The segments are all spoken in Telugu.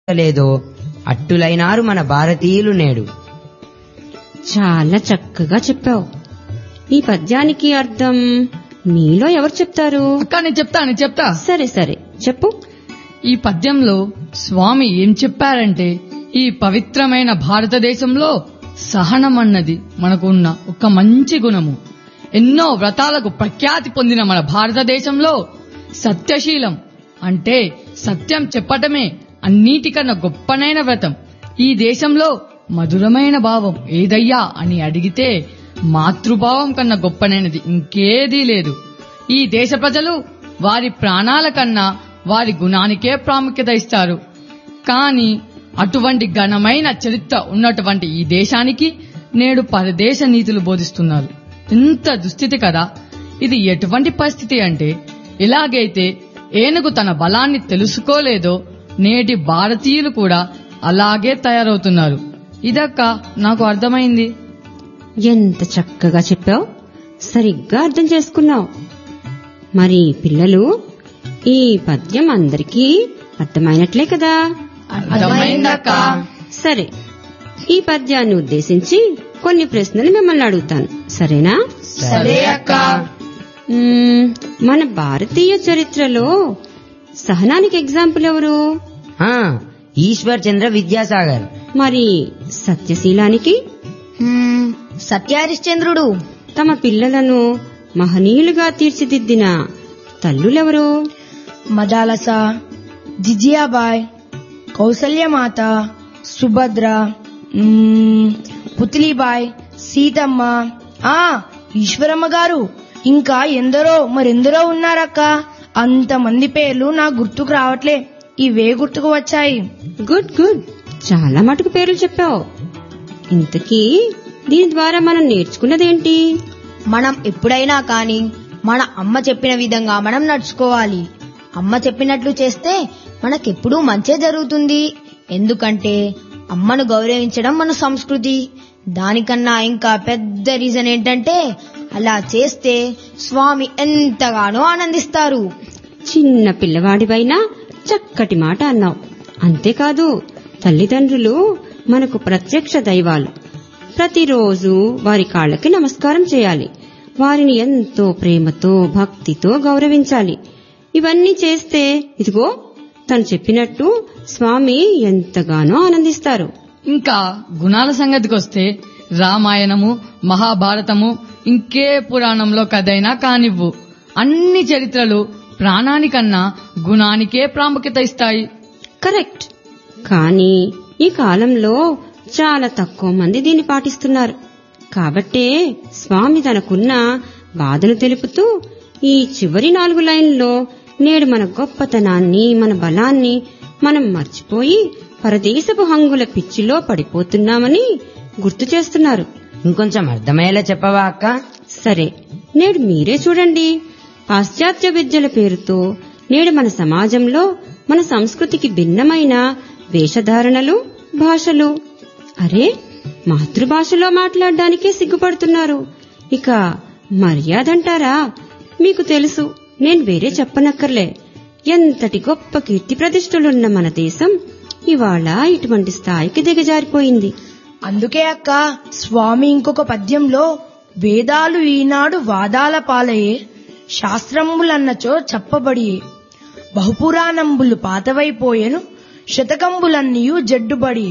లేదో అట్టులైనారు మన భారతీయులు నేడు చాలా చక్కగా చెప్పావు ఈ పద్యానికి అర్థం మీలో ఎవరు చెప్తారు అక్క నేను చెప్తా నేను చెప్తా సరే సరే చెప్పు ఈ పద్యంలో స్వామి ఏం చెప్పారంటే ఈ పవిత్రమైన భారతదేశంలో సహనం అన్నది మనకు ఉన్న ఒక మంచి గుణము ఎన్నో వ్రతాలకు ప్రఖ్యాతి పొందిన మన భారతదేశంలో సత్యశీలం అంటే సత్యం చెప్పటమే అన్నిటికన్నా గొప్పనైన వ్రతం ఈ దేశంలో మధురమైన భావం ఏదయ్యా అని అడిగితే మాతృభావం కన్నా గొప్పనైనది ఇంకేదీ లేదు ఈ దేశ ప్రజలు వారి ప్రాణాల కన్నా వారి గుణానికే ప్రాముఖ్యత ఇస్తారు కానీ అటువంటి ఘనమైన చరిత్ర ఉన్నటువంటి ఈ దేశానికి నేడు పరదేశ నీతులు బోధిస్తున్నారు ఇంత దుస్థితి కదా ఇది ఎటువంటి పరిస్థితి అంటే ఎలాగైతే ఏనుగు తన బలాన్ని తెలుసుకోలేదో నేటి భారతీయులు కూడా అలాగే తయారవుతున్నారు ఇదక్క నాకు అర్థమైంది ఎంత చక్కగా చెప్పావు సరిగ్గా అర్థం చేసుకున్నావు మరి పిల్లలు ఈ పద్యం అందరికీ అర్థమైనట్లే కదా అర్థమైందక్క సరే ఈ పద్యాన్ని ఉద్దేశించి కొన్ని ప్రశ్నలు మిమ్మల్ని అడుగుతాను సరేనా సరే అక్క మ్మ్, మన భారతీయ చరిత్రలో సహనానికి ఎగ్జాంపుల్ ఎవరు ఆ, ఈశ్వర్ చంద్ర విద్యాసాగర్ మరి సత్యశీలానికి హ్మ్, సత్య హరిశ్చంద్రుడు తమ పిల్లలను మహనీయులుగా తీర్చిదిద్దిన తల్లులెవరు మదాలస జిజియాబాయ్ కౌసల్యమాత సుభద్ర మ్మ్, పుత్లిబాయ్ సీతమ్మ ఆ ఈశ్వరమ్మ గారు ఇంకా ఎందరో మరెందరో ఉన్నారక్క అంతమంది పేర్లు నాకు గుర్తుకు రావట్లే ఇవే గుర్తుకు వచ్చాయి గుడ్ గుడ్ చాలా మటుకు పేర్లు చెప్పావు ఇంతకీ దీని ద్వారా మనం నేర్చుకున్నదేంటి మనం ఎప్పుడైనా కాని మన అమ్మ చెప్పిన విధంగా మనం నడుచుకోవాలి అమ్మ చెప్పినట్లు చేస్తే మనకెప్పుడూ మంచే జరుగుతుంది ఎందుకంటే అమ్మను గౌరవించడం మన సంస్కృతి దానికన్నా ఇంకా పెద్ద రీజన్ ఏంటంటే అలా చేస్తే స్వామి ఎంతగానో ఆనందిస్తారు చిన్న పిల్లవాడివైనా చక్కటి మాట అన్నావు అంతేకాదు తల్లిదండ్రులు మనకు ప్రత్యక్ష దైవాలు ప్రతిరోజు వారి కాళ్ళకి నమస్కారం చేయాలి వారిని ఎంతో ప్రేమతో భక్తితో గౌరవించాలి ఇవన్నీ చేస్తే ఇదిగో తను చెప్పినట్టు స్వామి ఎంతగానో ఆనందిస్తారు ఇంకా గుణాల సంగతికొస్తే రామాయణము మహాభారతము ఇంకే పురాణంలో కథైనా కానివ్వు అన్ని చరిత్రలు ప్రాణానికన్నా గుణానికే ప్రాముఖ్యత ఇస్తాయి కరెక్ట్ కానీ ఈ కాలంలో చాలా తక్కువ మంది దీన్ని పాటిస్తున్నారు కాబట్టే స్వామి తనకున్న బాధను తెలుపుతూ ఈ చివరి నాలుగు లైన్లో నేడు మన గొప్పతనాన్ని మన బలాన్ని మనం మర్చిపోయి పరదేశపు హంగుల పిచ్చిలో పడిపోతున్నామని గుర్తు చేస్తున్నారు ఇంకొంచెం అర్థమయ్యేలా చెప్పవా అక్క సరే నేడు మీరే చూడండి పాశ్చాత్య విద్యల పేరుతో నేడు మన సమాజంలో మన సంస్కృతికి భిన్నమైన వేషధారణలు భాషలు అరే మాతృభాషలో మాట్లాడడానికే సిగ్గుపడుతున్నారు ఇక మర్యాదంటారా మీకు తెలుసు నేను వేరే చెప్పనక్కర్లే ఎంతటి గొప్ప కీర్తి ప్రతిష్టలున్న మన దేశం ఇవాళ ఇటువంటి స్థాయికి దిగజారిపోయింది అందుకే అక్క స్వామి ఇంకొక పద్యంలో వేదాలు ఈనాడు వాదాల పాలయే శాస్త్రంబులన్నచో చెప్పబడి బహుపురాణంబులు పాతవైపోయెను శతకంబులన్నీయు జడ్డుబడి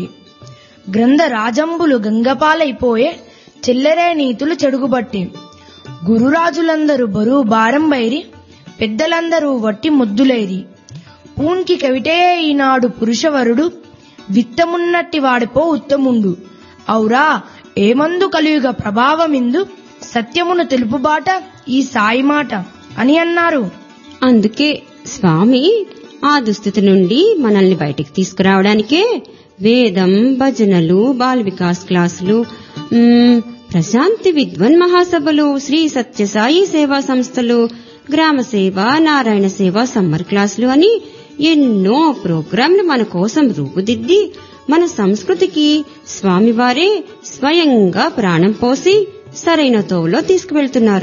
గ్రంథ రాజంబులు గంగపాలైపోయే చెల్లెరే నీతులు చెడుగుబట్టి గురురాజులందరూ బరువు భారం బైరి పెద్దలందరూ వట్టి ముద్దులైరి పూన్కి కవిటే ఈనాడు పురుషవరుడు విత్తమున్నట్టి వాడిపో ఉత్తముండు ఔరా ఏమందు కలియుగ ప్రభావమిందు సత్యమును తెలుపుబాట ఈ సాయి మాట అని అన్నారు అందుకే స్వామి ఆ దుస్థితి నుండి మనల్ని బయటికి తీసుకురావడానికే వేదం భజనలు బాల్ వికాస్ క్లాసులు మ్మ్, ప్రశాంతి విద్వన్ మహాసభలు శ్రీ సత్యసాయి సేవా సంస్థలు గ్రామ సేవ నారాయణ సేవ సమ్మర్ క్లాసులు అని ఎన్నో ప్రోగ్రాంలు మన కోసం రూపుదిద్ది మన సంస్కృతికి స్వామివారే స్వయంగా ప్రాణం పోసి సరైన తోవలో తీసుకువెళ్తున్నారు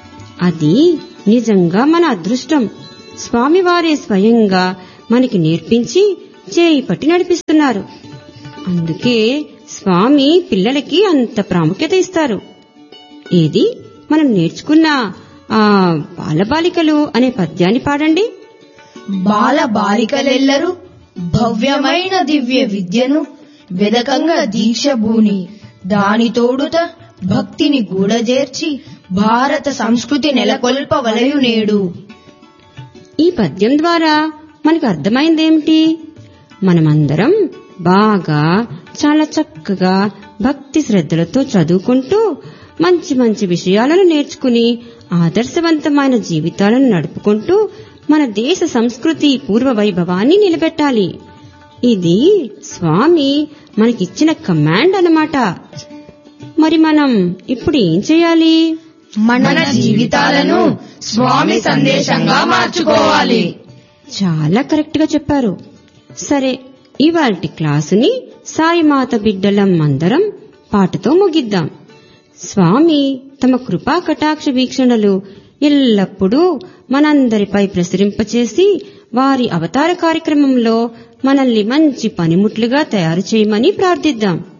అది నిజంగా మన అదృష్టం స్వామివారే స్వయంగా మనకి నేర్పించి చేయి పట్టి నడిపిస్తున్నారు అందుకే స్వామి పిల్లలకి అంత ప్రాముఖ్యత ఇస్తారు ఏది మనం నేర్చుకున్న ఆ బాలబాలికలు అనే పద్యాన్ని పాడండి బాల బాలికలెల్లరూ భవ్యమైన దివ్య విద్యను వెదకంగా దీక్ష భూని దాని తోడుత భక్తిని గూడజేర్చి భారత సంస్కృతి నెలకొల్పవలయు నేడు ఈ పద్యం ద్వారా మనకు అర్థమైందేమిటి మనమందరం బాగా చాలా చక్కగా భక్తి శ్రద్ధలతో చదువుకుంటూ మంచి మంచి విషయాలను నేర్చుకుని ఆదర్శవంతమైన జీవితాలను నడుపుకుంటూ మన దేశ సంస్కృతి పూర్వ వైభవాన్ని నిలబెట్టాలి ఇది స్వామి మనకిచ్చిన కమాండ్ అన్నమాట మరి మనం ఇప్పుడు ఏం చేయాలి మన జీవితాలను స్వామి సందేశంగా మార్చుకోవాలి చాలా కరెక్ట్ గా చెప్పారు సరే ఇవాల్టి క్లాసుని సాయిమాత బిడ్డలం అందరం పాటతో ముగిద్దాం స్వామి తమ కృపా కటాక్ష వీక్షణలు ఎల్లప్పుడూ మనందరిపై ప్రసరింపచేసి వారి అవతార కార్యక్రమంలో మనల్ని మంచి పనిముట్లుగా తయారు చేయమని ప్రార్థిద్దాం